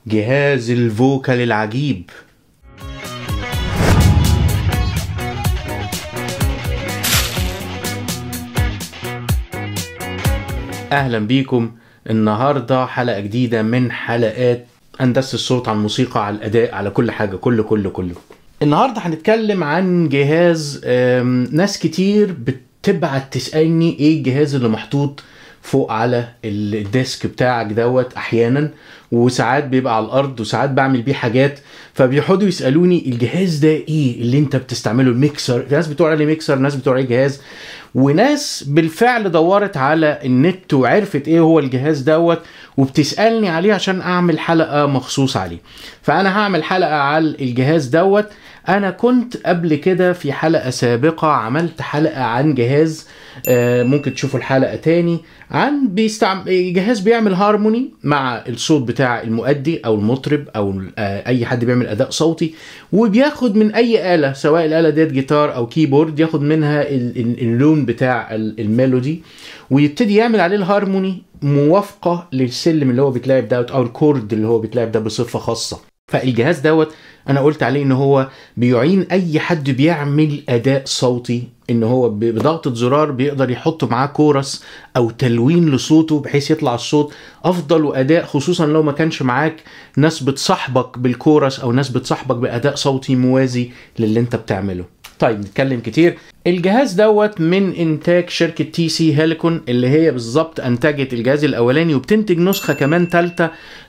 جهاز الفوكال العجيب اهلا بيكم النهارده حلقه جديده من حلقات هندسه الصوت على الموسيقى على الاداء على كل حاجه كله كله كله النهارده هنتكلم عن جهاز آم، ناس كتير بتبعت تسالني ايه الجهاز اللي محطوط فوق على الديسك بتاعك دوت احيانا وساعات بيبقى على الارض وساعات بعمل بيه حاجات فبيقعدوا يسالوني الجهاز ده ايه اللي انت بتستعمله الميكسر ناس بتقول عليه ميكسر ناس بتقول عليه جهاز وناس بالفعل دورت على النت وعرفت ايه هو الجهاز دوت وبتسالني عليه عشان اعمل حلقه مخصوص عليه فانا هعمل حلقه على الجهاز دوت انا كنت قبل كده في حلقه سابقه عملت حلقه عن جهاز آه، ممكن تشوفوا الحلقه تاني عن بيستعمل جهاز بيعمل هارموني مع الصوت بتاع المؤدي او المطرب او آه، اي حد بيعمل اداء صوتي وبياخد من اي اله سواء الاله ديت جيتار او كيبورد ياخد منها ال- ال- اللون بتاع ال- الميلودي ويبتدي يعمل عليه الهارموني موافقه للسلم اللي هو بيتلعب دوت او الكورد اللي هو بيتلعب ده بصفه خاصه فالجهاز دوت انا قلت عليه ان هو بيعين اي حد بيعمل اداء صوتي ان هو ب- بضغطة زرار بيقدر يحط معاه كورس او تلوين لصوته بحيث يطلع الصوت افضل واداء خصوصا لو ما كانش معاك ناس بتصاحبك بالكورس او ناس بتصاحبك باداء صوتي موازي للي انت بتعمله طيب نتكلم كتير الجهاز دوت من انتاج شركه تي سي هيليكون اللي هي بالظبط انتجت الجهاز الاولاني وبتنتج نسخه كمان ثالثه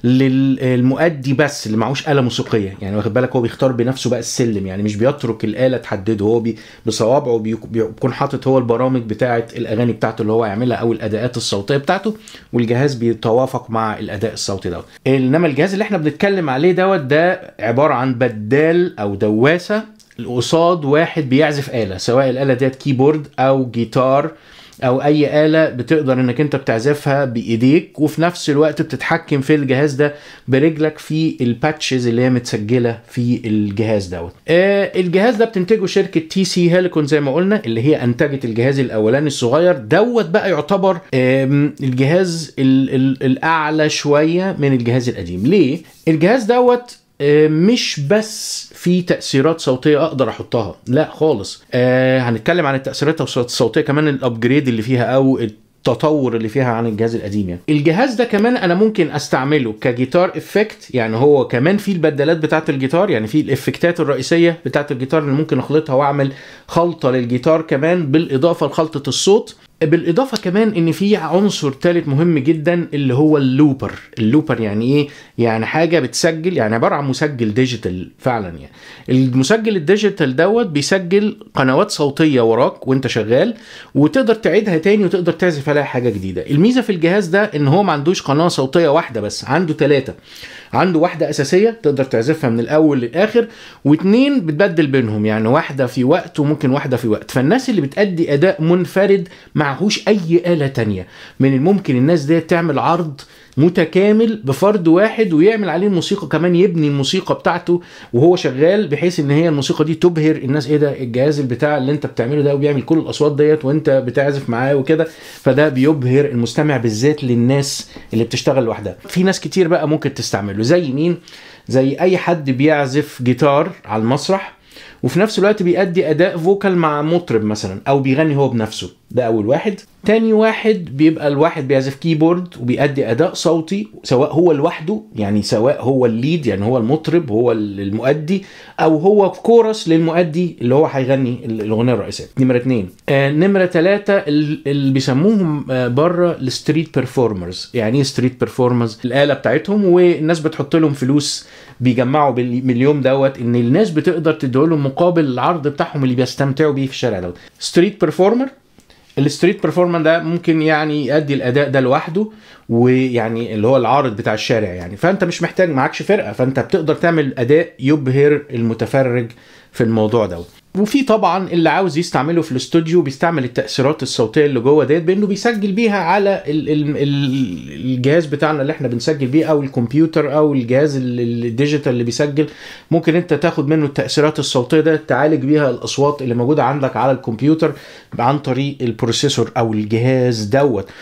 للمؤدي بس اللي معهوش اله موسيقيه يعني واخد بالك هو بيختار بنفسه بقى السلم يعني مش بيترك الاله تحدده هو بي بصوابعه بي- بيكون حاطط هو البرامج بتاعه الاغاني بتاعته اللي هو يعملها او الاداءات الصوتيه بتاعته والجهاز بيتوافق مع الاداء الصوتي دوت انما الجهاز اللي احنا بنتكلم عليه دوت ده عباره عن بدال او دواسه قصاد واحد بيعزف آلة سواء الآلة ديت كيبورد أو جيتار أو أي آلة بتقدر إنك أنت بتعزفها بإيديك وفي نفس الوقت بتتحكم في الجهاز ده برجلك في الباتشز اللي هي متسجلة في الجهاز دوت. آه الجهاز ده بتنتجه شركة تي سي هيليكون زي ما قلنا اللي هي أنتجت الجهاز الأولاني الصغير دوت بقى يعتبر آم، الجهاز ال ال الأعلى شوية من الجهاز القديم. ليه؟ الجهاز دوت آه، مش بس في تأثيرات صوتية أقدر أحطها لا خالص آه هنتكلم عن التأثيرات الصوتية كمان الأبجريد اللي فيها أو التطور اللي فيها عن الجهاز القديم يعني الجهاز ده كمان انا ممكن استعمله كجيتار افكت يعني هو كمان في البدلات بتاعه الجيتار يعني في الافكتات الرئيسيه بتاعه الجيتار اللي ممكن اخلطها واعمل خلطه للجيتار كمان بالاضافه لخلطه الصوت بالاضافه كمان ان في عنصر ثالث مهم جدا اللي هو اللوبر اللوبر يعني ايه يعني حاجه بتسجل يعني عباره عن مسجل ديجيتال فعلا يعني المسجل الديجيتال دوت بيسجل قنوات صوتيه وراك وانت شغال وتقدر تعيدها تاني وتقدر تعزف عليها حاجه جديده الميزه في الجهاز ده ان هو ما عندوش قناه صوتيه واحده بس عنده ثلاثه عنده واحده اساسيه تقدر تعزفها من الاول للاخر واتنين بتبدل بينهم يعني واحده في وقت وممكن واحده في وقت فالناس اللي بتأدي اداء منفرد معهوش اي آلة تانية من الممكن الناس دي تعمل عرض متكامل بفرد واحد ويعمل عليه الموسيقى كمان يبني الموسيقى بتاعته وهو شغال بحيث ان هي الموسيقى دي تبهر الناس ايه ده الجهاز بتاع اللي انت بتعمله ده وبيعمل كل الاصوات ديت وانت بتعزف معاه وكده فده بيبهر المستمع بالذات للناس اللي بتشتغل لوحدها في ناس كتير بقى ممكن تستعمله زي مين زي اي حد بيعزف جيتار على المسرح وفي نفس الوقت بيأدي أداء فوكال مع مطرب مثلا أو بيغني هو بنفسه ده أول واحد تاني واحد بيبقى الواحد بيعزف كيبورد وبيأدي أداء صوتي سواء هو لوحده يعني سواء هو الليد يعني هو المطرب هو المؤدي أو هو كورس للمؤدي اللي هو هيغني الأغنية الرئيسية نمرة اتنين آه نمرة تلاتة ال- اللي بيسموهم آه بره الستريت بيرفورمرز يعني ايه ستريت بيرفورمرز الآلة بتاعتهم والناس بتحط لهم فلوس بيجمعوا بال- باليوم دوت ان الناس بتقدر تديلهم مقابل العرض بتاعهم اللي بيستمتعوا بيه في الشارع دوت ستريت بيرفورمر الستريت بيرفورمان ده ممكن يعني يؤدي الاداء ده لوحده ويعني اللي هو العارض بتاع الشارع يعني فانت مش محتاج معكش فرقه فانت بتقدر تعمل اداء يبهر المتفرج في الموضوع دوت وفي طبعا اللي عاوز يستعمله في الاستوديو بيستعمل التاثيرات الصوتيه اللي جوه ديت بانه بيسجل بيها على ال ال ال الجهاز بتاعنا اللي احنا بنسجل بيه او الكمبيوتر او الجهاز ال- ال- الديجيتال اللي بيسجل ممكن انت تاخد منه التاثيرات الصوتيه ده تعالج بيها الاصوات اللي موجوده عندك على الكمبيوتر عن طريق البروسيسور او الجهاز دوت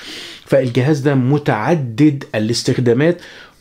فالجهاز ده متعدد الاستخدامات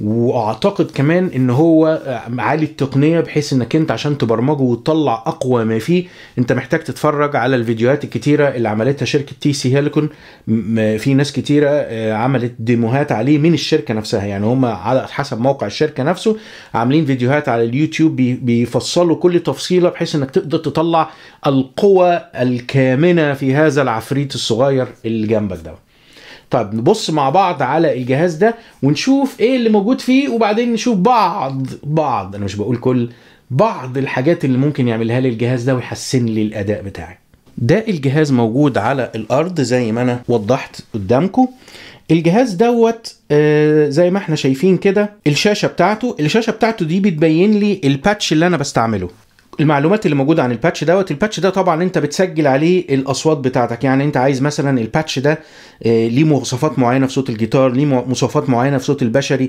واعتقد كمان ان هو عالي التقنيه بحيث انك انت عشان تبرمجه وتطلع اقوى ما فيه انت محتاج تتفرج على الفيديوهات الكتيره اللي عملتها شركه تي سي هيليكون م- في ناس كتيره آه، عملت ديموهات عليه من الشركه نفسها يعني هم على حسب موقع الشركه نفسه عاملين فيديوهات على اليوتيوب بي- بيفصلوا كل تفصيله بحيث انك تقدر تطلع القوى الكامنه في هذا العفريت الصغير اللي جنبك ده طيب نبص مع بعض على الجهاز ده ونشوف ايه اللي موجود فيه وبعدين نشوف بعض بعض انا مش بقول كل بعض الحاجات اللي ممكن يعملها لي الجهاز ده ويحسن لي الاداء بتاعي ده الجهاز موجود على الارض زي ما انا وضحت قدامكم الجهاز دوت آه، زي ما احنا شايفين كده الشاشه بتاعته الشاشه بتاعته دي بتبين لي الباتش اللي انا بستعمله المعلومات اللي موجوده عن الباتش دوت الباتش ده طبعا انت بتسجل عليه الاصوات بتاعتك يعني انت عايز مثلا الباتش ده آه، ليه مواصفات معينه في صوت الجيتار ليه مو- مواصفات معينه في صوت البشري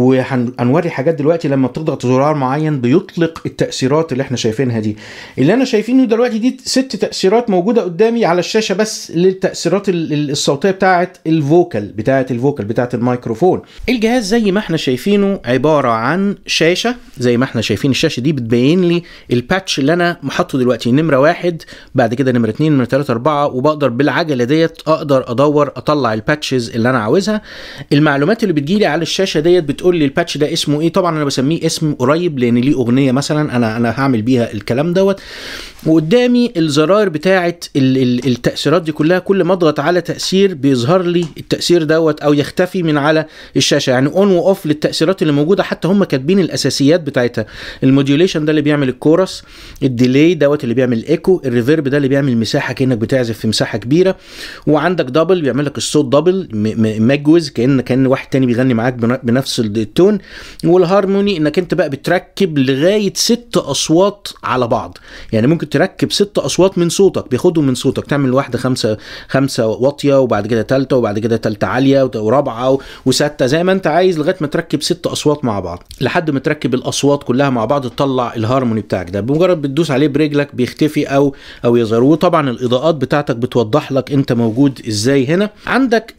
وهنوري حاجات دلوقتي لما بتضغط زرار معين بيطلق التاثيرات اللي احنا شايفينها دي اللي انا شايفينه دلوقتي دي ست تاثيرات موجوده قدامي على الشاشه بس للتاثيرات ال- ال- الصوتيه بتاعه الفوكال بتاعه الفوكال بتاعه الميكروفون الجهاز زي ما احنا شايفينه عباره عن شاشه زي ما احنا شايفين الشاشه دي بتبين لي الباتش اللي انا محطه دلوقتي نمره واحد بعد كده نمره اتنين نمره تلاته اربعه وبقدر بالعجله ديت اقدر ادور اطلع الباتشز اللي انا عاوزها المعلومات اللي بتجيلي على الشاشه ديت بتقول لي الباتش ده اسمه ايه طبعا انا بسميه اسم قريب لان ليه اغنيه مثلا انا انا هعمل بيها الكلام دوت وقدامي الزراير بتاعه ال- ال- التاثيرات دي كلها كل ما اضغط على تاثير بيظهر لي التاثير دوت او يختفي من على الشاشه يعني اون واوف للتاثيرات اللي موجوده حتى هم كاتبين الاساسيات بتاعتها الموديوليشن ده اللي بيعمل الكورس الديلي دوت اللي بيعمل ايكو الريفيرب ده اللي بيعمل مساحه كانك بتعزف في مساحه كبيره وعندك دبل بيعمل لك الصوت دبل م- م- مجوز كان كان واحد تاني بيغني معاك بن- بنفس التون والهارموني انك انت بقى بتركب لغايه ست اصوات على بعض يعني ممكن تركب ست اصوات من صوتك بياخدهم من صوتك تعمل واحده خمسه خمسه واطيه وبعد كده ثالثه وبعد كده ثالثه عاليه وت- ورابعه و- وسته زي ما انت عايز لغايه ما تركب ست اصوات مع بعض لحد ما تركب الاصوات كلها مع بعض تطلع الهارموني بتاعك ده بمجرد بتدوس عليه برجلك بيختفي او او يظهر وطبعا الاضاءات بتاعتك بتوضح لك انت موجود ازاي هنا عندك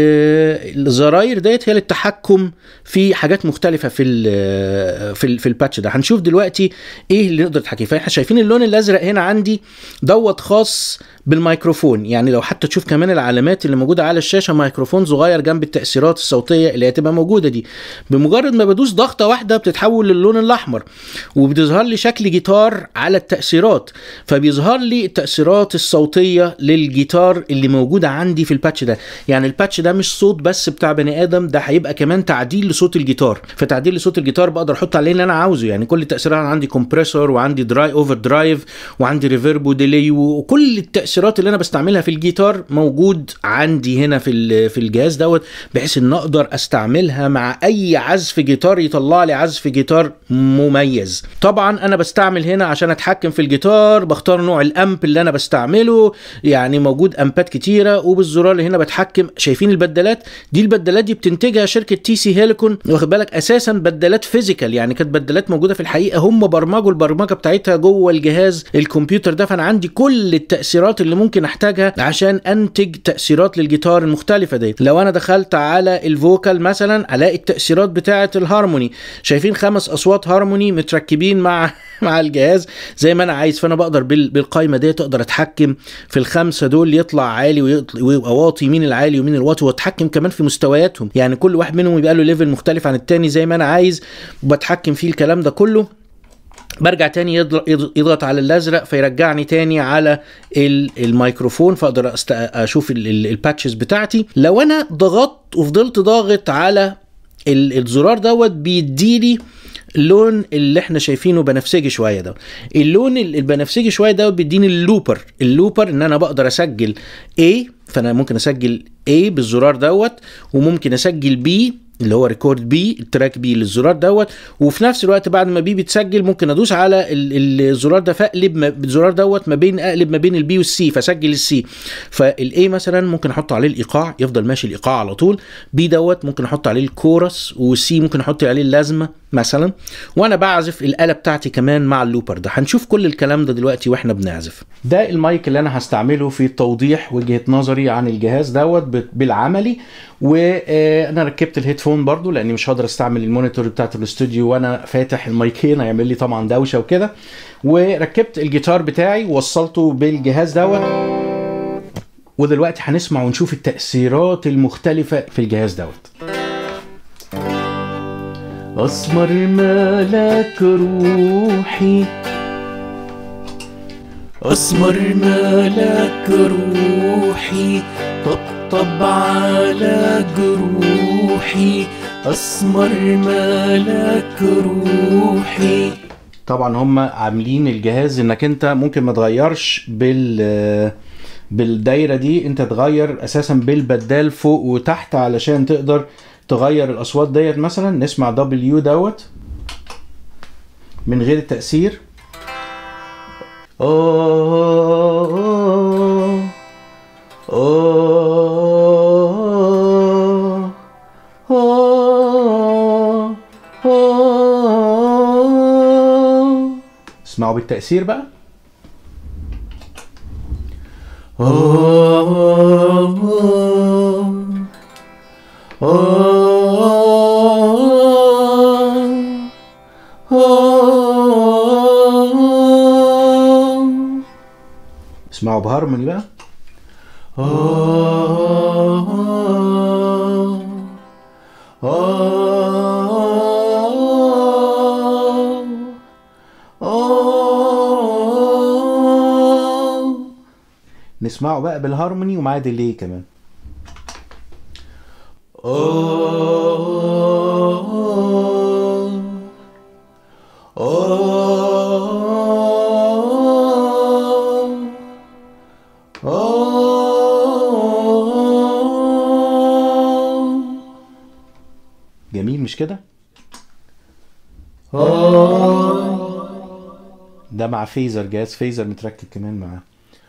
ال- الزراير ديت هي للتحكم في حاجات مختلفه في ال في ال في الباتش ده هنشوف دلوقتي ايه اللي نقدر نتحكم فيه احنا شايفين اللون الازرق هنا عندي دوت خاص بالميكروفون يعني لو حتى تشوف كمان العلامات اللي موجوده على الشاشه ميكروفون صغير جنب التاثيرات الصوتيه اللي هتبقى موجوده دي بمجرد ما بدوس ضغطه واحده بتتحول للون الاحمر وبتظهر لي شكل جيتار على التاثيرات فبيظهر لي التاثيرات الصوتيه للجيتار اللي موجوده عندي في الباتش ده يعني الباتش ده مش صوت بس بتاع بني ادم ده هيبقى كمان تعديل لصوت الجيتار فتعديل لصوت الجيتار بقدر احط عليه اللي انا عاوزه يعني كل التاثيرات عندي كومبريسور وعندي دراي اوفر درايف وعندي ريفيرب وديلي وكل التاثيرات اللي انا بستعملها في الجيتار موجود عندي هنا في ال- في الجهاز دوت بحيث ان اقدر استعملها مع اي عزف جيتار يطلع لي عزف جيتار مميز طبعا انا بستعمل هنا عشان اتحكم في الجيتار بختار نوع الامب اللي انا بستعمله يعني موجود امبات كتيره وبالزرار اللي هنا بتحكم شايفين البدلات دي البدلات دي بتنتجها شركه تي سي هيليكون واخد بالك اساسا بدلات فيزيكال يعني كانت بدلات موجوده في الحقيقه هم برمجوا البرمجه بتاعتها جوه الجهاز الكمبيوتر ده فانا عندي كل التاثيرات اللي ممكن احتاجها عشان انتج تاثيرات للجيتار المختلفه دي لو انا دخلت على الفوكال مثلا الاقي التاثيرات بتاعه الهارموني شايفين خمس اصوات هارموني متركبين مع مع الجهاز زي ما انا عايز فانا بقدر بال- بالقايمه ديت اقدر اتحكم في الخمسه دول يطلع عالي ويطل- ويبقى واطي مين العالي ومين الواطي واتحكم كمان في مستوياتهم يعني كل واحد منهم يبقى له ليفل مختلف عن التاني زي ما انا عايز وبتحكم فيه الكلام ده كله برجع تاني يضغ- يضغ- يضغط على الازرق فيرجعني تاني على ال- الميكروفون فاقدر أست... اشوف ال- ال- الباتشز بتاعتي لو انا ضغطت وفضلت ضاغط على ال- الزرار دوت بيديلي اللون اللي احنا شايفينه بنفسجي شويه ده اللون ال- البنفسجي شويه ده بيديني اللوبر اللوبر ان انا بقدر اسجل A فانا ممكن اسجل A بالزرار دوت وممكن اسجل B اللي هو ريكورد بي التراك بي للزرار دوت وفي نفس الوقت بعد ما بي بتسجل ممكن ادوس على ال- الزرار ده فاقلب ما- الزرار دوت ما بين اقلب ما بين البي والسي فسجل السي فالاي مثلا ممكن احط عليه الايقاع يفضل ماشي الايقاع على طول بي دوت ممكن احط عليه الكورس والسي ممكن احط عليه اللازمه مثلا وانا بعزف الاله بتاعتي كمان مع اللوبر ده هنشوف كل الكلام ده دلوقتي واحنا بنعزف ده المايك اللي انا هستعمله في توضيح وجهه نظري عن الجهاز دوت ب- بالعملي وانا ركبت الهيدفون برضو لاني مش هقدر استعمل المونيتور بتاعت الاستوديو وانا فاتح المايكين هيعمل لي طبعا دوشه وكده وركبت الجيتار بتاعي ووصلته بالجهاز دوت ودلوقتي هنسمع ونشوف التأثيرات المختلفة في الجهاز دوت أسمر مالك روحي أسمر مالك روحي طبطب على جروحي أسمر مالك روحي طبعا هم عاملين الجهاز انك انت ممكن ما تغيرش بال بالدايره دي انت تغير اساسا بالبدال فوق وتحت علشان تقدر تغير الاصوات ديت مثلا نسمع دبليو دوت من غير التاثير آه آه آه آه اسمعوا بالتأثير بقى اسمعوا بهارموني بقى نسمعه بقى بالهارموني ومعاه ديلي كمان جميل مش كده ده مع فيزر جهاز فيزر متركب كمان معاه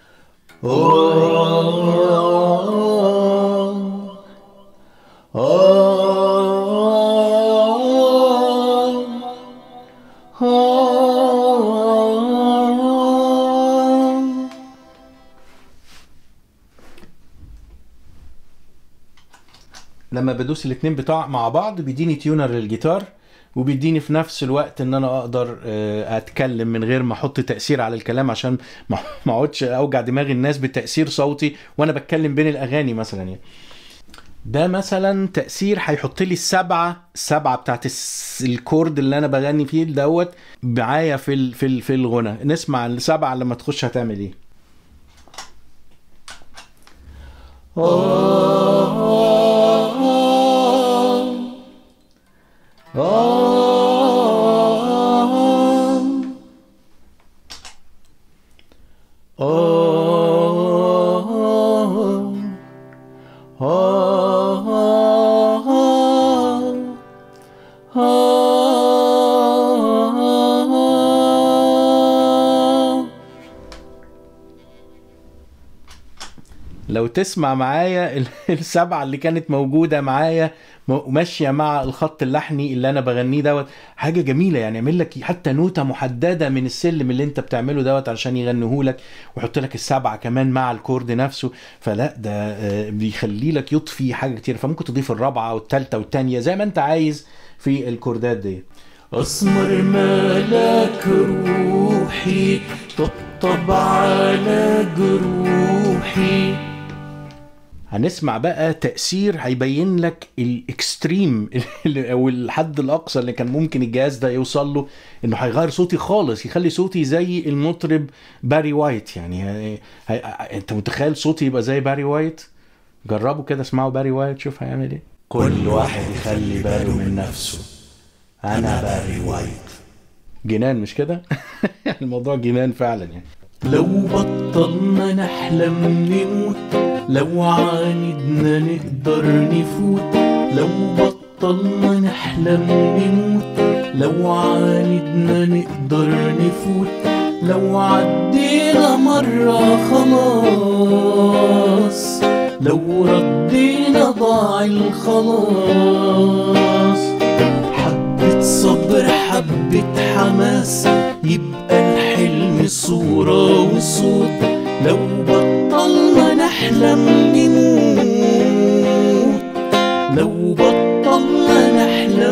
لما بدوس الاتنين بتوع مع بعض بيديني تيونر للجيتار وبيديني في نفس الوقت ان انا اقدر آه، اتكلم من غير ما احط تاثير على الكلام عشان ما ما اقعدش اوجع دماغ الناس بتاثير صوتي وانا بتكلم بين الاغاني مثلا يعني ده مثلا تاثير هيحط لي السبعه السبعه بتاعت الس- الكورد اللي انا بغني فيه دوت معايا في ال- في ال- في الغنى نسمع السبعه لما تخش هتعمل ايه لو تسمع معايا ال- السبعة اللي كانت موجودة معايا م- ماشية مع الخط اللحني اللي أنا بغنيه دوت حاجة جميلة يعني يعمل لك حتى نوتة محددة من السلم اللي أنت بتعمله دوت علشان يغنيه لك ويحط لك السبعة كمان مع الكورد نفسه فلا ده آه، بيخلي لك يضفي حاجة كتير فممكن تضيف الرابعة والتالتة والتانية زي ما أنت عايز في الكوردات دي أسمر مالك روحي طبطب على جروحي هنسمع بقى تأثير هيبين لك الاكستريم اللي- او الحد الاقصى اللي كان ممكن الجهاز ده يوصل له انه هيغير صوتي خالص يخلي صوتي زي المطرب باري وايت يعني هي... هي... انت متخيل صوتي يبقى زي باري وايت جربوا كده اسمعوا باري وايت شوف هيعمل ايه كل واحد يخلي باله من نفسه أنا باري وايت جنان مش كده الموضوع جنان فعلا يعني لو بطلنا نحلم نموت لو عاندنا نقدر نفوت لو بطلنا نحلم نموت لو عاندنا نقدر نفوت لو عدينا مرة خلاص لو ردينا ضاع الخلاص حبة صبر حبة حماس يبقى الحلم صورة وصوت لو بطلنا نحلم نموت لو بطلنا نحلم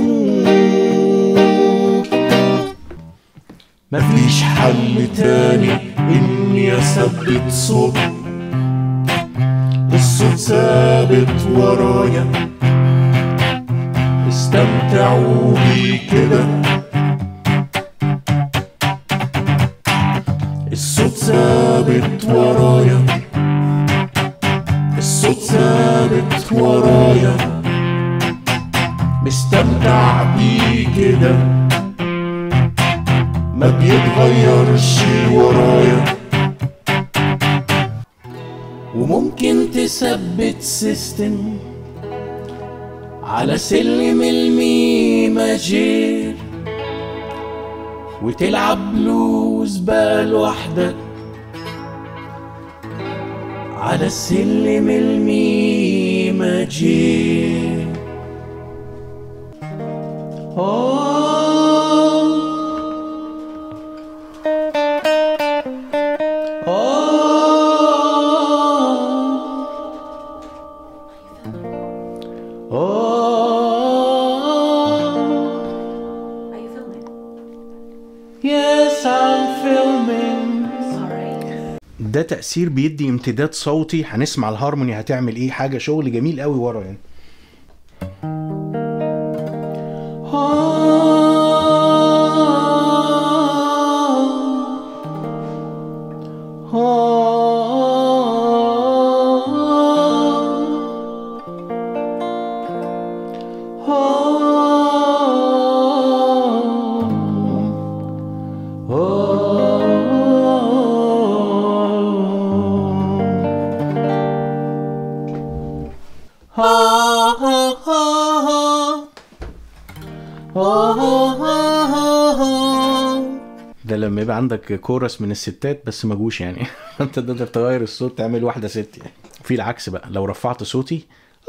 نموت مفيش حل تاني اني اثبت صوت الصوت ثابت ورايا استمتعوا بيه كده الصوت ثابت ورايا الصوت ثابت ورايا مستمتع بيه كده ما بيتغيرش ورايا وممكن تثبت سيستم على سلم الميماجير وتلعب بلوز بقى لوحدك على سلم الميماجير آه Are you filming? Yes, I'm filming. Sorry. ده تأثير بيدي امتداد صوتي هنسمع الهارموني هتعمل ايه حاجة شغل جميل قوي ورا يعني ده لما يبقى عندك كورس من الستات بس ما جوش يعني انت تقدر تغير الصوت تعمل واحده ست يعني في العكس بقى لو رفعت صوتي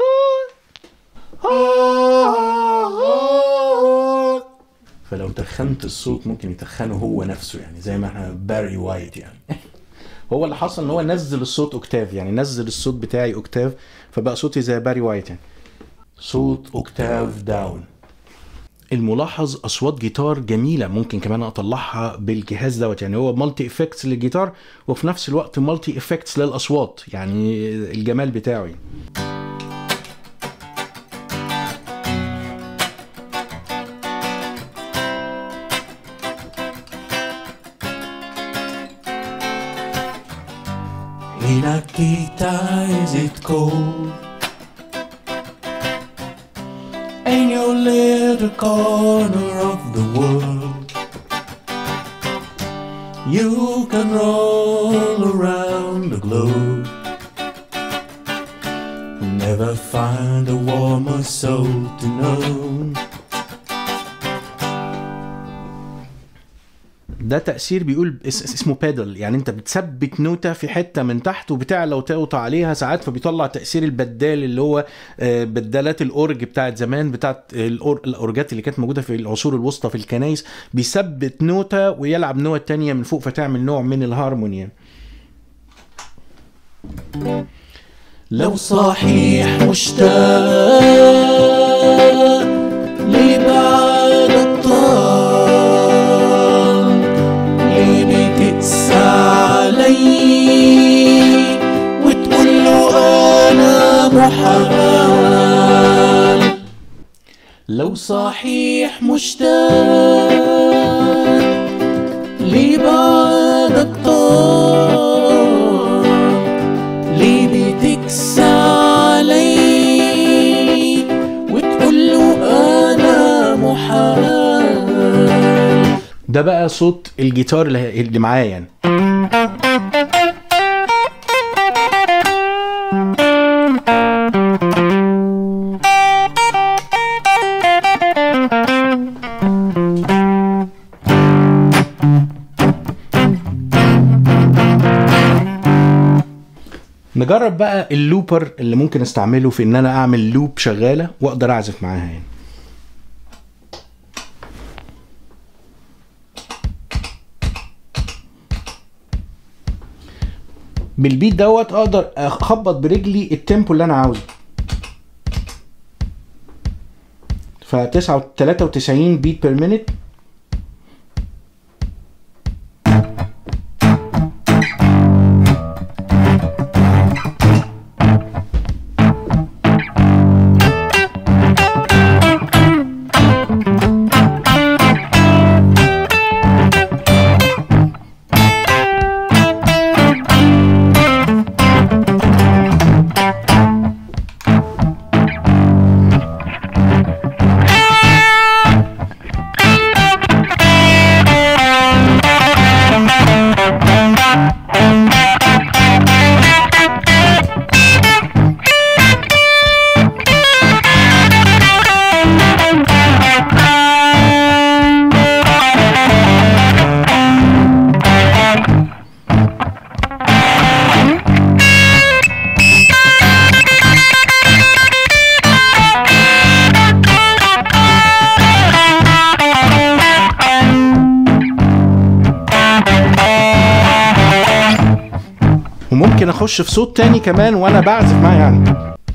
فلو تخنت الصوت ممكن يتخنه هو نفسه يعني زي ما احنا باري وايت يعني هو اللي حصل ان هو نزل الصوت اوكتاف يعني نزل الصوت بتاعي اوكتاف فبقى صوتي زي باري وايت يعني صوت اوكتاف داون الملاحظ اصوات جيتار جميله ممكن كمان اطلعها بالجهاز دوت يعني هو مالتي افكتس للجيتار وفي نفس الوقت مالتي افكتس للاصوات يعني الجمال بتاعه يعني. In Akita is it cold? In your little corner of the world, you can roll around the globe. Never find a warmer soul to know. ده تأثير بيقول اس- اس- اسمه بادل يعني انت بتثبت نوتة في حتة من تحت وبتعلى وتقطع عليها ساعات فبيطلع تأثير البدال اللي هو آه، بدالات الأورج بتاعت زمان بتاعت الأور... الأورجات اللي كانت موجودة في العصور الوسطى في الكنايس بيثبت نوتة ويلعب نوت تانية من فوق فتعمل نوع من الهارموني يعني. لو صحيح مشتاق لبعد الطال ليه بتقسى علي وتقول له انا محال لو صحيح مشتاق لبعد الطال ليه بتكسى علي وتقول له انا محال ده بقى صوت الجيتار اللي, اللي معايا يعني نجرب بقى اللوبر اللي ممكن استعمله في ان انا اعمل لوب شغاله واقدر اعزف معاها يعني بالبيت دوت اقدر اخبط برجلي التيمبو اللي انا عاوزه ف 93 بيت بير مينيت وممكن اخش في صوت تاني كمان وانا بعزف معاه يعني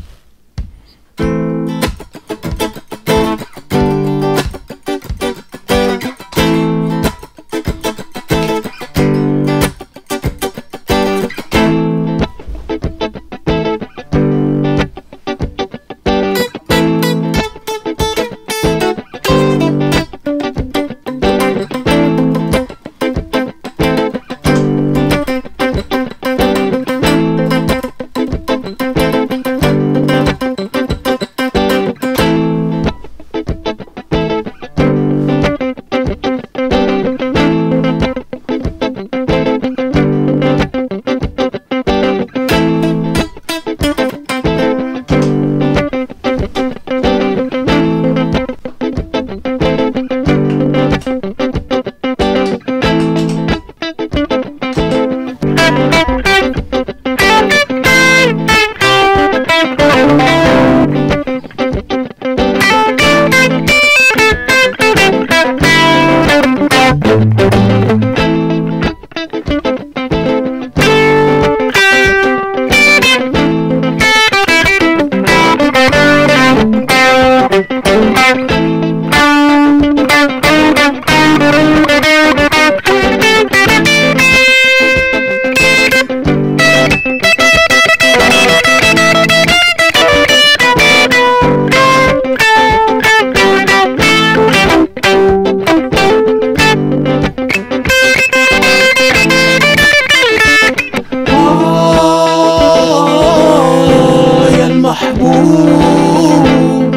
آه يا المحبوب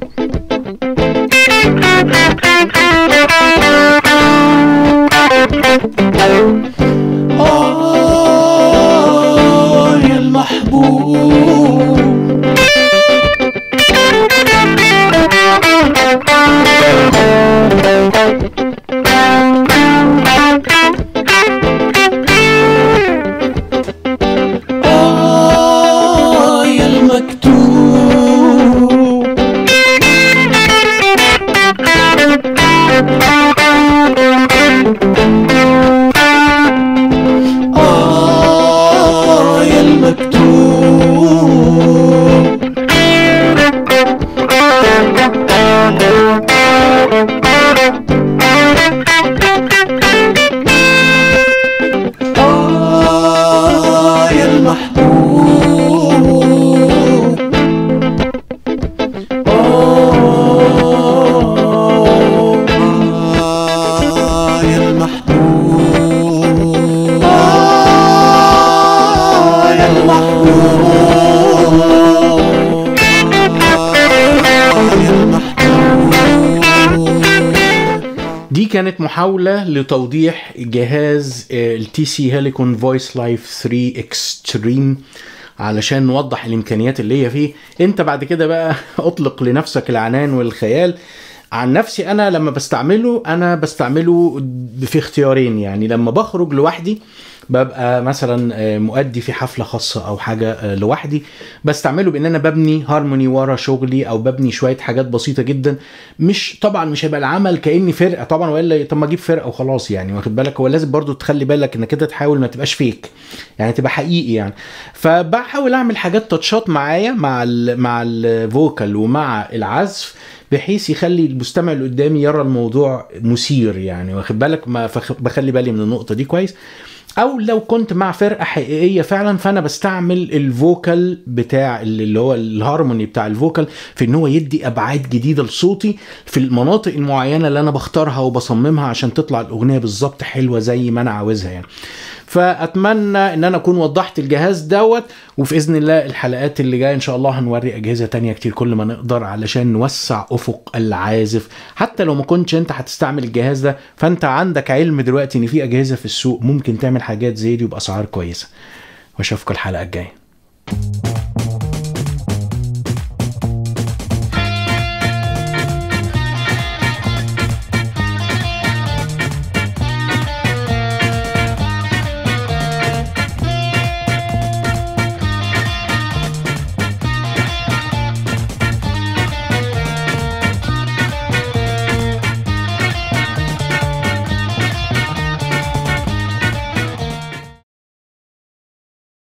آه يا المحبوب آه يا المكتوب آه يا المكتوب آه يا المحبوب آه يا المحبوب آه يا المحبوب آه يا المحبوب دي كانت محاولة لتوضيح جهاز التي سي هيليكون فويس لايف 3 اكستريم علشان نوضح الامكانيات اللي هي فيه انت بعد كده بقى اطلق لنفسك العنان والخيال عن نفسي انا لما بستعمله انا بستعمله في اختيارين يعني لما بخرج لوحدي ببقى مثلا آه، مؤدي في حفله خاصه او حاجه آه، لوحدي بستعمله بان انا ببني هارموني ورا شغلي او ببني شويه حاجات بسيطه جدا مش طبعا مش هيبقى العمل كاني فرقه طبعا والا طب ما اجيب فرقه وخلاص يعني واخد بالك هو لازم برضو تخلي بالك انك كده تحاول ما تبقاش فيك يعني تبقى حقيقي يعني فبحاول اعمل حاجات تاتشات معايا مع ال مع الفوكال ومع العزف بحيث يخلي المستمع اللي قدامي يرى الموضوع مثير يعني واخد بالك ما فخ- بخلي بالي من النقطه دي كويس او لو كنت مع فرقه حقيقيه فعلا فانا بستعمل الفوكال بتاع اللي هو الهارموني بتاع الفوكال في ان هو يدي ابعاد جديده لصوتي في المناطق المعينه اللي انا بختارها وبصممها عشان تطلع الاغنيه بالظبط حلوه زي ما انا عاوزها يعني فاتمنى ان انا اكون وضحت الجهاز دوت وفي اذن الله الحلقات اللي جايه ان شاء الله هنوري اجهزه تانية كتير كل ما نقدر علشان نوسع افق العازف حتى لو ما كنتش انت هتستعمل الجهاز ده فانت عندك علم دلوقتي ان في اجهزه في السوق ممكن تعمل حاجات زي دي وباسعار كويسه واشوفكم الحلقه الجايه